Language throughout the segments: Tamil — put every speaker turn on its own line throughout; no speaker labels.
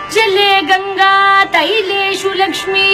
ஜலே கங்கா தைலேஷு லக்ஷ்மி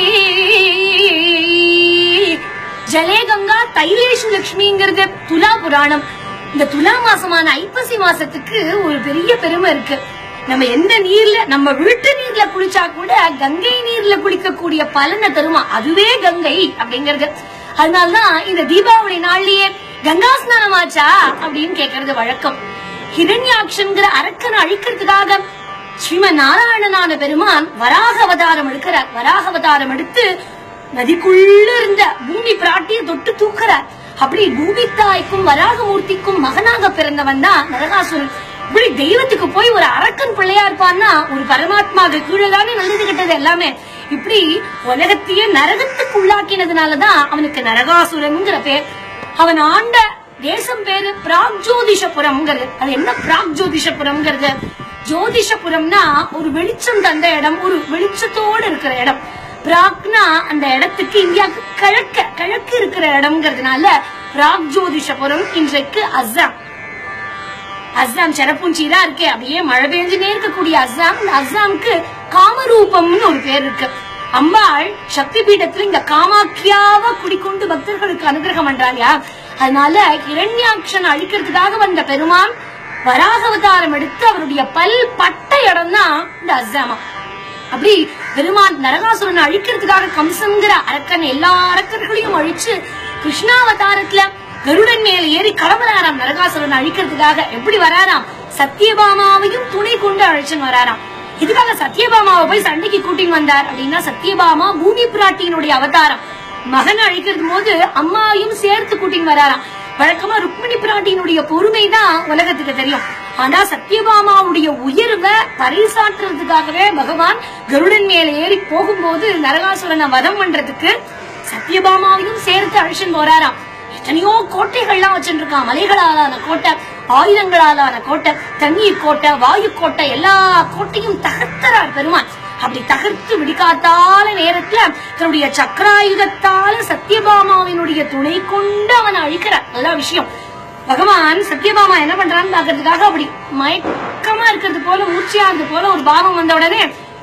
ஜலே கங்கா தைலேஷு லக்ஷ்மிங்கிறது துலா புராணம் இந்த துலா மாசமான ஐப்பசி மாசத்துக்கு ஒரு பெரிய பெருமை இருக்கு நம்ம எந்த நீர்ல நம்ம வீட்டு நீர்ல குளிச்சா கூட கங்கை நீர்ல குளிக்கக்கூடிய பலனை தருமா அதுவே கங்கை அப்படிங்கிறது அதனாலதான் இந்த தீபாவளி நாள்லயே கங்கா ஸ்நானம் ஆச்சா அப்படின்னு கேக்குறது வழக்கம் ஹிரண்யாட்சங்கிற அரக்கனை அழிக்கிறதுக்காக ஸ்ரீமன் நாராயணனான பெருமான் வராக அவதாரம் எடுக்கிறார் வராக அவதாரம் எடுத்து நதிக்குள்ள இருந்த பூமி பிராட்டியை தொட்டு தூக்குறார் அப்படி பூமி தாய்க்கும் வராகமூர்த்திக்கும் மகனாக பிறந்தவன் தான் நரகாசுரன் இப்படி தெய்வத்துக்கு போய் ஒரு அரக்கன் பிள்ளையா இருப்பான்னா ஒரு பரமாத்மாவுக்கு கீழே தானே நல்லது கிட்டது எல்லாமே இப்படி உலகத்தையே நரகத்துக்கு உள்ளாக்கினதுனாலதான் அவனுக்கு நரகாசுரன்ங்கிற பேர் அவன் ஆண்ட தேசம் பேரு பிராக்ஜோதிஷபுரம்ங்கிறது அது என்ன பிராக்ஜோதிஷபுரம்ங்கிறது ஜோதிஷபுரம்னா ஒரு வெளிச்சம் தந்த இடம் ஒரு வெளிச்சத்தோட இருக்கிற இடம் பிராக்னா அந்த இடத்துக்கு இந்தியாவுக்கு கிழக்க கிழக்கு இருக்கிற இடம்ங்கிறதுனால பிராக்ஜோதிஷபுரம் இன்றைக்கு அஸ்ஸாம் அஸ்ஸாம் செரப்புஞ்சீரா இருக்கே அப்படியே மழை பெஞ்சுனே இருக்கக்கூடிய அஸ்ஸாம் இந்த அஸ்ஸாமுக்கு காமரூபம்னு ஒரு பேர் இருக்கு அம்பாள் சக்தி பீடத்துல இந்த காமாக்கியாவ குடிக்கொண்டு பக்தர்களுக்கு அனுகிரகம் பண்றாங்க அதனால இரண்யாட்சன் அழிக்கிறதுக்காக வந்த பெருமான் வராக அவதாரம் எடுத்து அவருடைய பல் பட்ட இடம் தான் இந்த அஸ்ஸாமா அப்படி பெருமான் நரகாசுரனை அழிக்கிறதுக்காக கம்சங்கிற அரக்கன் எல்லா அரக்கர்களையும் அழிச்சு கிருஷ்ணாவதாரத்துல கருடன் மேல ஏறி கிளம்புறாராம் நரகாசுரனை அழிக்கிறதுக்காக எப்படி வராராம் சத்தியபாமாவையும் துணை கொண்டு அழைச்சுன்னு வராராம் இதுக்காக சத்தியபாமாவை போய் சண்டைக்கு கூட்டின்னு வந்தார் அப்படின்னா சத்தியபாமா பூமி பிராட்டியினுடைய அவதாரம் மகன் அழிக்கிறது போது அம்மாவையும் சேர்த்து கூட்டின்னு வராராம் வழக்கமா ருக்மிணி பிராட்டியினுடைய பொறுமை தான் உலகத்துக்கு தெரியும் ஆனா சத்தியபாமாவுடைய உயர்வை பறைசாற்றுறதுக்காகவே பகவான் கருடன் மேல ஏறி போகும்போது நரகாசுரனை வதம் பண்றதுக்கு சத்தியபாமாவையும் சேர்த்து அழிச்சுன்னு போறாராம் எத்தனையோ கோட்டைகள்லாம் வச்சுருக்கான் மலைகளாலான கோட்டை ஆயுதங்களாலான கோட்டை தண்ணீர் கோட்டை வாயு கோட்டை எல்லா கோட்டையும் தகர்த்தறார் பெருமான் அப்படி தகர்த்து விடிக்காத்தால நேரத்துல தன்னுடைய சக்கராயுதத்தால சத்தியபாமாவினுடைய துணை கொண்டு அவனை அழிக்கிறார் நல்ல விஷயம் பகவான் சத்யபாமா என்ன பண்றான்னு பாக்குறதுக்காக அப்படி மயக்கமா இருக்கிறது போல மூச்சியானது போல ஒரு பாவம் வந்த உடனே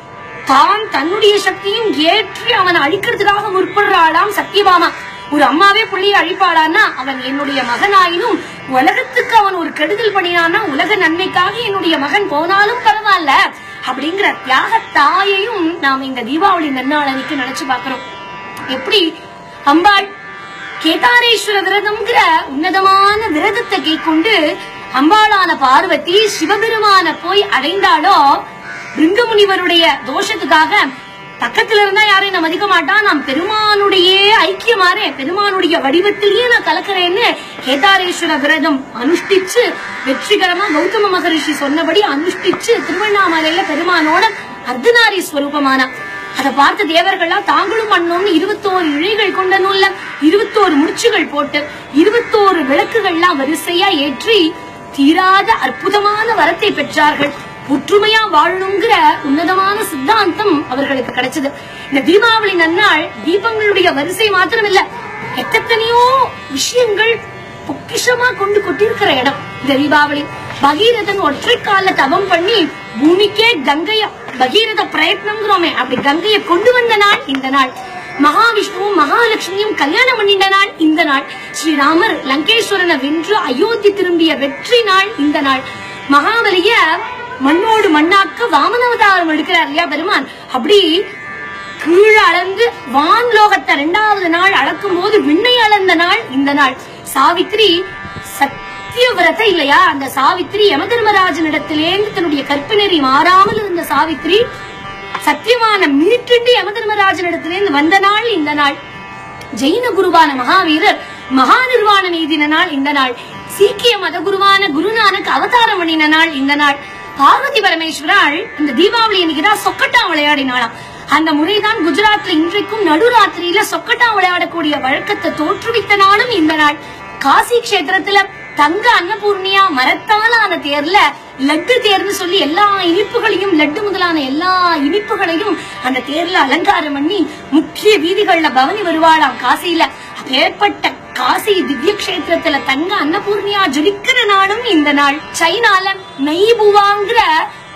தான் தன்னுடைய சக்தியும் ஏற்றி அவனை அழிக்கிறதுக்காக முற்படுறாளாம் சத்யபாமா ஒரு அம்மாவே புள்ளியை அழிப்பாளான்னா அவன் என்னுடைய மகனாயினும் உலகத்துக்கு அவன் ஒரு கெடுதல் பண்ணினான்னா உலக நன்மைக்காக என்னுடைய மகன் போனாலும் பரவாயில்ல அப்படிங்கிற தியாக தாயையும் நாம் இந்த தீபாவளி நன்னாள் அன்னைக்கு நினைச்சு பாக்குறோம் எப்படி அம்பாள் கேதாரேஸ்வர விரதம்ங்கிற உன்னதமான விரதத்தை கைக்கொண்டு அம்பாளான பார்வதி சிவபெருமான போய் அடைந்தாலோ பிருங்கமுனிவருடைய தோஷத்துக்காக பக்கத்துல இருந்தா யாரையும் நான் மதிக்க மாட்டான் நான் பெருமானுடைய ஐக்கியமாறே பெருமானுடைய வடிவத்திலேயே நான் கலக்கிறேன்னு கேதாரேஸ்வர விரதம் அனுஷ்டிச்சு வெற்றிகரமா கௌதம மகரிஷி சொன்னபடி அனுஷ்டிச்சு திருவண்ணாமலையில பெருமானோட அர்த்தநாரி ஸ்வரூபமானா அதை பார்த்த தேவர்கள்லாம் தாங்களும் பண்ணோம்னு இருபத்தோரு இழைகள் கொண்ட நூல்ல இருபத்தோரு முடிச்சுகள் போட்டு இருபத்தோரு விளக்குகள்லாம் வரிசையா ஏற்றி தீராத அற்புதமான வரத்தை பெற்றார்கள் ஒற்றுமையா வாழணுங்கிற உன்னதமான சித்தாந்தம் அவர்களுக்கு கிடைச்சது இந்த தீபாவளி நன்னாள் தீபங்களுடைய வரிசை மாத்திரம் இல்ல எத்தனையோ விஷயங்கள் பொக்கிஷமா கொண்டு கொட்டிருக்கிற இடம் இந்த தீபாவளி பகீரதன் ஒற்றை கால தவம் பண்ணி பூமிக்கே கங்கைய பகீரத பிரயத்னம்ங்கிறோமே அப்படி கங்கைய கொண்டு வந்த நாள் இந்த நாள் மகாவிஷ்ணுவும் மகாலட்சுமியும் கல்யாணம் பண்ணிட்ட நாள் இந்த நாள் ஸ்ரீராமர் லங்கேஸ்வரனை வென்று அயோத்தி திரும்பிய வெற்றி நாள் இந்த நாள் மகாபலிய மண்ணோடு மண்ணாக்க வாமனவதாரம் எடுக்கிறார் இல்லையா பெருமான் அப்படி கீழ் அளந்து வான்லோகத்தை இரண்டாவது நாள் அளக்கும் போது விண்ணை அளந்த நாள் இந்த நாள் சாவித்ரி சத்தியவிரத இல்லையா அந்த சாவித்ரி யமதர்மராஜனிடத்திலேந்து தன்னுடைய கற்பனரி மாறாமல் இருந்த சாவித்ரி சத்தியமான மீட்டுண்டு யமதர்மராஜனிடத்திலேந்து வந்த நாள் இந்த நாள் ஜெயின குருவான மகாவீரர் மகா நிர்வாணம் எய்தின நாள் இந்த நாள் சீக்கிய மத குருவான குருநானக் அவதாரம் பண்ணின நாள் இந்த நாள் பார்வதி பரமேஸ்வராள் இந்த தீபாவளி அன்னைக்குதான் சொக்கட்டா விளையாடினாளாம் அந்த முறைதான் குஜராத்ல இன்றைக்கும் நடுராத்திரியில சொக்கட்டா விளையாடக்கூடிய வழக்கத்தை தோற்றுவித்த நாளும் இந்த நாள் காசி கஷேத்திரத்துல தங்க அன்னபூர்ணியா மரத்தாலான தேர்ல லட்டு தேர்னு சொல்லி எல்லா இனிப்புகளையும் லட்டு முதலான எல்லா இனிப்புகளையும் அந்த தேர்ல அலங்காரம் பண்ணி முக்கிய வீதிகள்ல பவனி வருவாளாம் காசியில ஏற்பட்ட காசி திவ்ய கஷேத்திரத்துல தங்க அன்னபூர்ணியா ஜொலிக்கிற நாளும் இந்த நாள் சைனால நெய்புவாங்கிற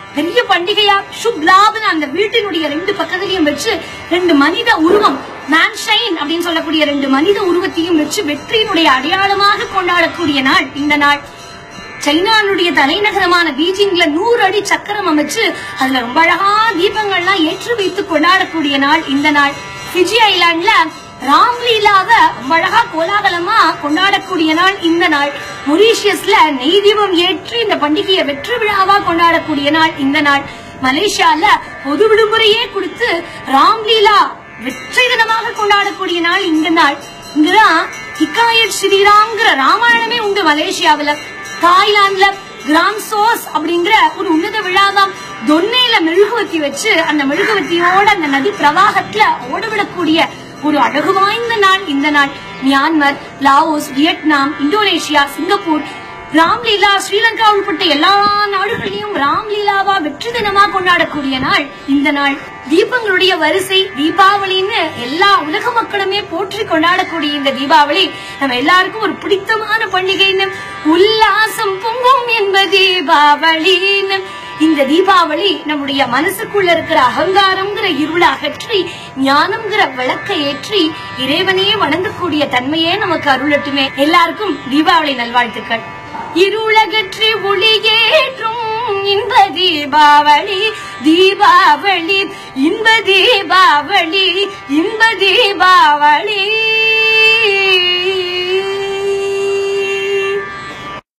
பெரிய பண்டிகையா சுப் லாப்னு அந்த வீட்டினுடைய ரெண்டு பக்கத்துலயும் வச்சு ரெண்டு மனித உருவம் மேன்ஷைன் அப்படின்னு சொல்லக்கூடிய ரெண்டு மனித உருவத்தையும் வச்சு வெற்றியினுடைய அடையாளமாக கொண்டாடக்கூடிய நாள் இந்த நாள் சைனானுடைய தலைநகரமான பீஜிங்ல நூறு அடி சக்கரம் அமைச்சு அதுல ரொம்ப அழகா தீபங்கள்லாம் ஏற்றி வைத்து கொண்டாடக்கூடிய நாள் இந்த நாள் ஃபிஜி ஐலாண்ட்ல ராம்லீலாவ ரொம்ப அழகா கோலாகலமா கொண்டாடக்கூடிய நாள் இந்த நாள் மொரீஷியஸ்ல நெய் தீபம் ஏற்றி இந்த பண்டிகையை வெற்றி விழாவா கொண்டாடக்கூடிய நாள் இந்த நாள் மலேசியால பொது விடுமுறையே கொடுத்து ராம்லீலா வெற்றி தினமாக கொண்டாடக்கூடிய நாள் இந்த நாள் இங்கதான் ஹிகாயத் ஸ்ரீராம்ங்கிற ராமாயணமே உண்டு மலேசியாவுல தாய்லாந்துல கிராம் சோஸ் அப்படிங்கிற ஒரு உன்னத விழாவாம் தொன்னையில மெழுகுவத்தி வச்சு அந்த மெழுகுவத்தியோட அந்த நதி பிரவாகத்துல ஓடவிடக்கூடிய ஒரு அழகு வாய்ந்த நாள் இந்த நாள் Myanmar Laos Vietnam Indonesia Singapore Ramlila Sri Lanka உள்பட்ட எல்லா நாடுகளிலும் ராம்லீலாவா வெற்றி தினமா கொண்டாடக்கூடிய நாள் இந்த நாள் தீபங்களுடைய வரிசை தீபாவளின்னு எல்லா உலக மக்களுமே போற்றி கொண்டாடக்கூடிய இந்த தீபாவளி நம்ம எல்லாருக்கும் ஒரு பிடித்தமான பண்டிகைன்னு உல்லாசம் பொங்கும் என்பது தீபாவளின்னு இந்த தீபாவளி நம்முடைய மனசுக்குள்ள இருக்கிற அகங்காரம்ங்கிற இருளை அகற்றி ஞானம்ங்கிற விளக்கை ஏற்றி இறைவனையே வணங்கக்கூடிய தன்மையே நமக்கு அருளட்டுமே எல்லாருக்கும் தீபாவளி நல்வாழ்த்துக்கள் இருளகற்றி ஒளியேற்றும் இன்ப தீபாவளி தீபாவளி இன்ப தீபாவளி இன்ப தீபாவளி